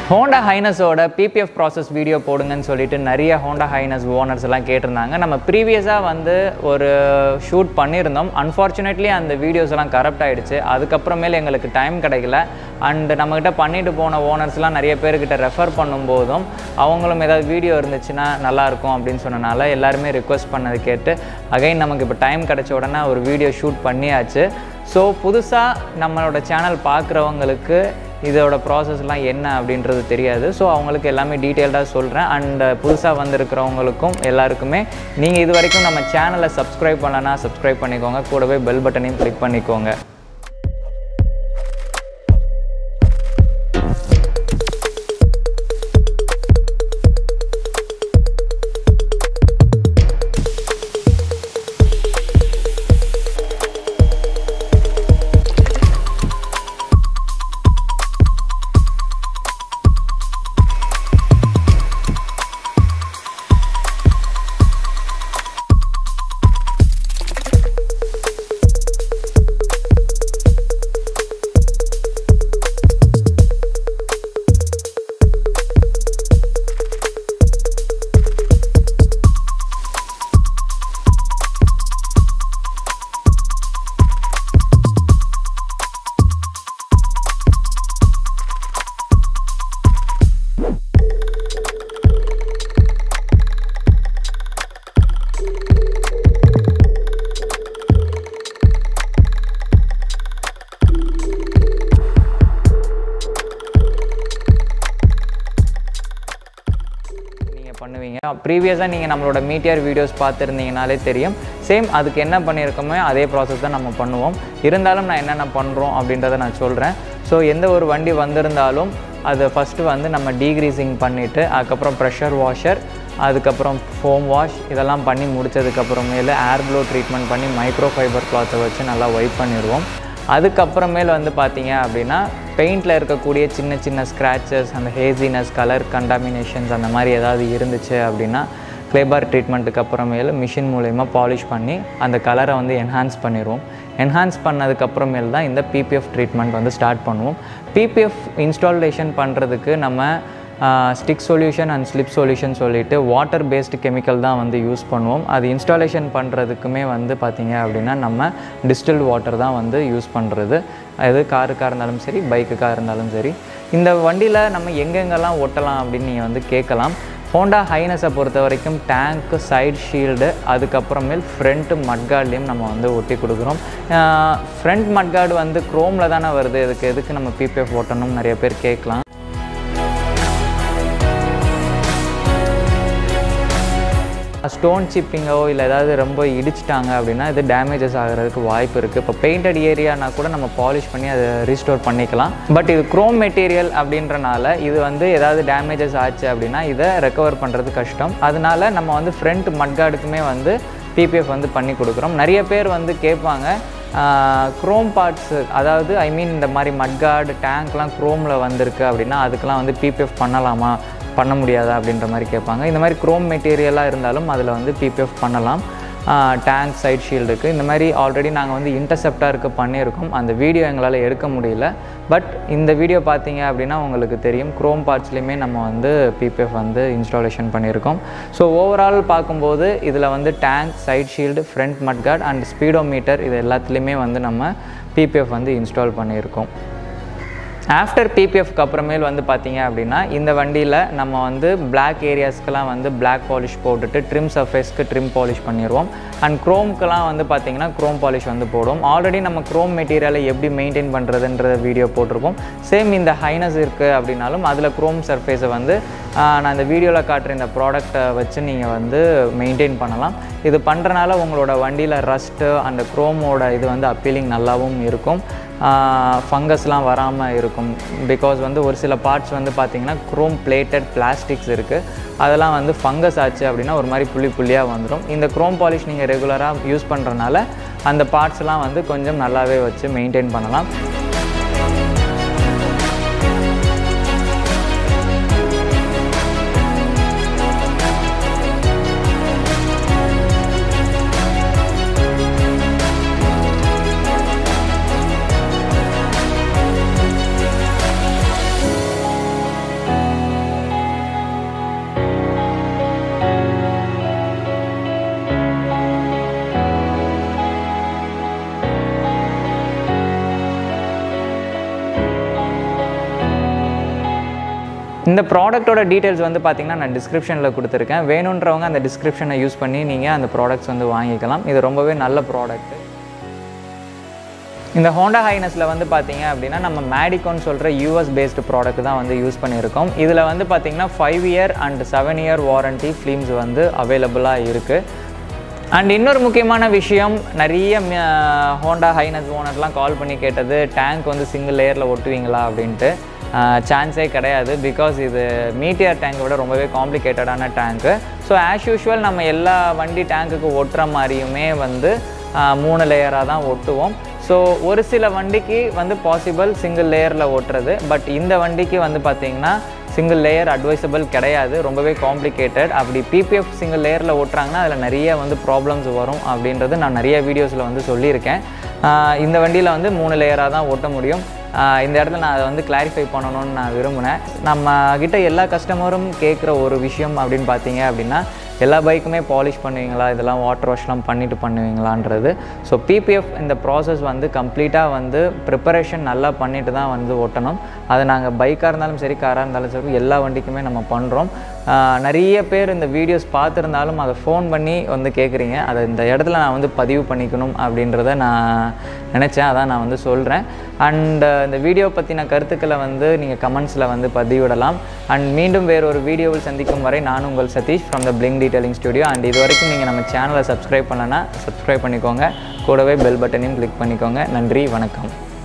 Honda ஹைனஸோட PPF process video போடுங்கன்னு சொல்லிட்டு நிறைய ஹோண்டா ஹைனஸ் ஓனர்ஸ் எல்லாம் கேட்டிருந்தாங்க நம்ம ப்ரீவியஸாக வந்து ஒரு ஷூட் பண்ணியிருந்தோம் அன்ஃபார்ச்சுனேட்லி அந்த வீடியோஸ் எல்லாம் கரப்ட் ஆயிடுச்சு அதுக்கப்புறமேல எங்களுக்கு டைம் கிடைக்கல அண்ட் நம்மக்கிட்ட பண்ணிட்டு போன ஓனர்ஸ்லாம் நிறைய பேர்கிட்ட ரெஃபர் பண்ணும்போதும் அவங்களும் ஏதாவது வீடியோ இருந்துச்சுன்னா நல்லாயிருக்கும் அப்படின்னு சொன்னனால எல்லாருமே ரிக்வெஸ்ட் பண்ணது கேட்டு அகைன் நமக்கு இப்போ டைம் கிடைச்ச உடனே ஒரு வீடியோ ஷூட் பண்ணியாச்சு ஸோ புதுசாக நம்மளோட சேனல் பார்க்குறவங்களுக்கு இதோட ப்ராசஸ்லாம் என்ன அப்படின்றது தெரியாது ஸோ அவங்களுக்கு எல்லாமே டீட்டெயில்டாக சொல்கிறேன் அண்ட் புதுசாக வந்திருக்கிறவங்களுக்கும் எல்லாருக்குமே நீங்கள் இது வரைக்கும் நம்ம சேனலை சப்ஸ்கிரைப் பண்ணலன்னா சப்ஸ்கிரைப் பண்ணிக்கோங்க கூடவே பெல் பட்டனையும் கிளிக் பண்ணிக்கோங்க நீங்கள் பண்ணுவீங்க ப்ரீவியஸாக நீங்கள் நம்மளோட மீட்டியர் வீடியோஸ் பார்த்துருந்தீங்கனாலே தெரியும் சேம் அதுக்கு என்ன பண்ணியிருக்கோமோ அதே ப்ராசஸ் தான் நம்ம பண்ணுவோம் இருந்தாலும் நான் என்னென்ன பண்ணுறோம் அப்படின்றத நான் சொல்கிறேன் ஸோ எந்த ஒரு வண்டி வந்திருந்தாலும் அதை ஃபஸ்ட்டு வந்து நம்ம டீக்ரீசிங் பண்ணிவிட்டு அதுக்கப்புறம் ப்ரெஷர் வாஷர் அதுக்கப்புறம் ஃபோம் வாஷ் இதெல்லாம் பண்ணி முடிச்சதுக்கப்புறமேல ஏர் ப்ளோ ட்ரீட்மெண்ட் பண்ணி மைக்ரோ ஃபைபர் கிளாத்தை வச்சு நல்லா ஒயிட் பண்ணிடுவோம் அதுக்கப்புறமேல் வந்து பார்த்தீங்க அப்படின்னா பெயிண்டில் இருக்கக்கூடிய சின்ன சின்ன ஸ்க்ராச்சஸ் அந்த ஹேசினஸ் கலர் கண்டாமினேஷன்ஸ் அந்த மாதிரி ஏதாவது இருந்துச்சு அப்படின்னா க்ளேபார் ட்ரீட்மெண்ட்டுக்கு அப்புறமேல மிஷின் மூலயமா பாலிஷ் பண்ணி அந்த கலரை வந்து என்ஹான்ஸ் பண்ணிடுவோம் என்ஹான்ஸ் பண்ணதுக்கப்புறமேல் தான் இந்த பிபிஎஃப் ட்ரீட்மெண்ட் வந்து ஸ்டார்ட் பண்ணுவோம் பிபிஎஃப் இன்ஸ்டாலேஷன் பண்ணுறதுக்கு நம்ம stick solution and slip solution சொல்லிட்டு வாட்டர் பேஸ்டு கெமிக்கல் தான் வந்து யூஸ் பண்ணுவோம் அது இன்ஸ்டாலேஷன் பண்ணுறதுக்குமே வந்து பார்த்திங்க அப்படின்னா நம்ம டிஸ்டில்ட் வாட்டர் தான் வந்து யூஸ் பண்ணுறது அது காருக்காக இருந்தாலும் சரி பைக்குக்காக இருந்தாலும் சரி இந்த வண்டியில் நம்ம எங்கெங்கெல்லாம் ஒட்டலாம் அப்படின்னு நீங்கள் வந்து கேட்கலாம் ஹோண்டா ஹைனஸை பொறுத்த வரைக்கும் டேங்க்கு சைட் ஷீல்டு அதுக்கப்புறமேல் ஃப்ரண்ட்டு மட்கார்ட்லேயும் நம்ம வந்து ஒட்டி கொடுக்குறோம் ஃப்ரண்ட் மட்கார்டு வந்து க்ரோமில் தானே வருது இதுக்கு எதுக்கு நம்ம பிபிஎஃப் ஓட்டணும் நிறைய பேர் கேட்கலாம் ஸ்டோன் சிப்பிங்கோ இல்லை ஏதாவது ரொம்ப இடிச்சிட்டாங்க அப்படின்னா இது டேமேஜஸ் ஆகிறதுக்கு வாய்ப்பு இருக்குது இப்போ பெயிண்டட் ஏரியானா கூட நம்ம பாலிஷ் பண்ணி அதை ரீஸ்டோர் பண்ணிக்கலாம் பட் இது குரோம் மெட்டீரியல் அப்படின்றனால இது வந்து ஏதாவது டேமேஜஸ் ஆச்சு அப்படின்னா இதை ரெக்கவர் பண்ணுறது கஷ்டம் அதனால நம்ம வந்து ஃப்ரண்ட் மட்கார்டுக்குமே வந்து பிபிஎஃப் வந்து பண்ணி கொடுக்குறோம் நிறைய பேர் வந்து கேட்பாங்க க்ரோம் பார்ட்ஸ் அதாவது ஐ மீன் இந்த மாதிரி மட்கார்டு டேங்க்லாம் க்ரோமில் வந்திருக்கு அப்படின்னா அதுக்கெலாம் வந்து பிபிஎஃப் பண்ணலாமா பண்ண முடியாதா அப்படின்ற மாதிரி கேட்பாங்க இந்த மாதிரி க்ரோம் மெட்டீரியலாக இருந்தாலும் அதில் வந்து பிபிஎஃப் பண்ணலாம் டேங்க் சைட் ஷீல்டுக்கு இந்த மாதிரி ஆல்ரெடி நாங்கள் வந்து இன்டர்செப்டாருக்கு பண்ணியிருக்கோம் அந்த வீடியோ எங்களால் எடுக்க முடியல பட் இந்த வீடியோ பார்த்தீங்க அப்படின்னா உங்களுக்கு தெரியும் க்ரோம் பார்ட்ஸ்லேயுமே நம்ம வந்து பிபிஎஃப் வந்து இன்ஸ்டாலேஷன் பண்ணியிருக்கோம் ஸோ ஓவரால் பார்க்கும்போது இதில் வந்து tank side shield front mudguard and speedometer இது எல்லாத்துலேயுமே வந்து நம்ம பிபிஎஃப் வந்து இன்ஸ்டால் பண்ணியிருக்கோம் ஆஃப்டர் பிபிஎஃப்க்கு அப்புறமேல் வந்து பார்த்தீங்க அப்படின்னா இந்த வண்டியில் நம்ம வந்து பிளாக் ஏரியாஸ்க்கெலாம் வந்து பிளாக் பாலிஷ் போட்டுட்டு ட்ரிம் சர்ஃபேஸ்க்கு ட்ரிம் பாலிஷ் பண்ணிடுவோம் அண்ட் க்ரோம்க்கெலாம் வந்து பார்த்தீங்கன்னா க்ரோம் பாலிஷ் வந்து போடுவோம் ஆல்ரெடி நம்ம க்ரோம் மெட்டீரியலை எப்படி மெயின்டைன் பண்ணுறதுன்ற வீடியோ போட்டிருப்போம் சேம் இந்த ஹைனஸ் இருக்குது அப்படின்னாலும் அதில் க்ரோம் சர்ஃபேஸை வந்து நான் இந்த வீடியோவில் காட்டுற இந்த ப்ராடக்ட்டை வச்சு நீங்கள் வந்து மெயின்டைன் பண்ணலாம் இது பண்ணுறனால உங்களோட வண்டியில் ரஸ்ட்டு அந்த க்ரோமோட இது வந்து அப்பீலிங் நல்லாவும் இருக்கும் ஃபங்கஸ்லாம் வராமல் இருக்கும் பிகாஸ் வந்து ஒரு சில பார்ட்ஸ் வந்து பார்த்திங்கன்னா க்ரோம் பிளேட்டட் பிளாஸ்டிக்ஸ் இருக்குது அதெல்லாம் வந்து ஃபங்கஸ் ஆச்சு அப்படின்னா ஒரு மாதிரி புள்ளி புள்ளியாக வந்துடும் இந்த க்ரோம் பாலிஷ் நீங்கள் ரெகுலராக யூஸ் பண்ணுறனால அந்த பார்ட்ஸ்லாம் வந்து கொஞ்சம் நல்லாவே வச்சு மெயின்டைன் பண்ணலாம் இந்த ப்ராடக்ட்டோட டீட்டெயில்ஸ் வந்து பார்த்தீங்கன்னா நான் டிஸ்கிரிப்ஷனில் கொடுத்துருக்கேன் வேணுன்றவங்க அந்த டிஸ்கிரிப்ஷனை யூஸ் பண்ணி நீங்கள் அந்த ப்ராடக்ட்ஸ் வந்து வாங்கிக்கலாம் இது ரொம்பவே நல்ல ப்ராடக்ட் இந்த ஹோண்டா ஹைனஸில் வந்து பார்த்தீங்க அப்படின்னா நம்ம மேடிகோன் சொல்கிற யூஎஸ் பேஸ்டு ப்ராடக்ட் தான் வந்து யூஸ் பண்ணியிருக்கோம் இதில் வந்து பார்த்தீங்கன்னா five year and seven year warranty films வந்து அவைலபிளாக இருக்குது அண்ட் இன்னொரு முக்கியமான விஷயம் நிறைய ஹோண்டா ஹைனஸ் ஓனர்லாம் கால் பண்ணி கேட்டது டேங்க் வந்து சிங்கிள் லேயரில் ஒட்டுவீங்களா அப்படின்ட்டு சான்ஸே கிடையாது பிகாஸ் இது மீட்டியர் டேங்கை விட ரொம்பவே காம்ப்ளிகேட்டடான டேங்க்கு ஸோ ஆஸ் யூஷுவல் நம்ம எல்லா வண்டி டேங்க்குக்கு ஒட்டுற மாதிரியுமே வந்து ஆஹ், மூணு லேயராக தான் ஒட்டுவோம் ஸோ ஒரு சில வண்டிக்கு வந்து பாசிபிள் சிங்கிள் லேயரில் ஓட்டுறது பட் இந்த வண்டிக்கு வந்து பார்த்திங்கன்னா சிங்கிள் லேயர் அட்வைசபிள் கிடையாது ரொம்பவே காம்ப்ளிகேட்டட் அப்படி பிபிஎஃப் சிங்கிள் லேயரில் ஓட்டுறாங்கன்னா அதில் நிறைய வந்து ப்ராப்ளம்ஸ் வரும் அப்படின்றது நான் நிறைய வீடியோஸில் வந்து சொல்லியிருக்கேன் ஆஹ் இந்த வண்டியில் வந்து மூணு லேயராக தான் ஓட்ட முடியும் ஆஹ் இந்த இடத்துல நான் அதை வந்து கிளாரிஃபை பண்ணணும்னு நான் விரும்பினேன் நம்ம கிட்ட எல்லா கஸ்டமரும் கேட்குற ஒரு விஷயம் அப்படின்னு பார்த்தீங்க அப்படின்னா எல்லா பைக்குமே பாலிஷ் பண்ணுவீங்களா இதெல்லாம் வாட்டர் வாஷ்லாம் பண்ணிட்டு பண்ணுவீங்களான்றது ஸோ பிபிஎஃப் இந்த ப்ராசஸ் வந்து கம்ப்ளீட்டாக வந்து ப்ரிப்பரேஷன் நல்லா பண்ணிட்டு தான் வந்து ஓட்டணும் அது நாங்கள் பைக்காக இருந்தாலும் சரி காராக இருந்தாலும் சரி எல்லா வண்டிக்குமே நம்ம பண்ணுறோம் நிறைய பேர் இந்த வீடியோஸ் பார்த்துருந்தாலும் அதை ஃபோன் பண்ணி வந்து கேட்குறீங்க அதை இந்த இடத்துல நான் வந்து பதிவு பண்ணிக்கணும் அப்படின்றத நான் நினச்சேன் அதான் நான் வந்து சொல்கிறேன் அண்ட் இந்த வீடியோ பற்றின கருத்துக்களை வந்து நீங்கள் கமெண்ட்ஸில் வந்து பதிவிடலாம் அண்ட் மீண்டும் வேறு ஒரு வீடியோவில் சந்திக்கும் வரை நான் உங்கள் Satish from the bling detailing studio and இது வரைக்கும் நீங்கள் நம்ம சேனலை சப்ஸ்கிரைப் பண்ணலன்னா சப்ஸ்கிரைப் பண்ணிக்கோங்க கூடவே பெல் பட்டனையும் கிளிக் பண்ணிக்கோங்க நன்றி வணக்கம்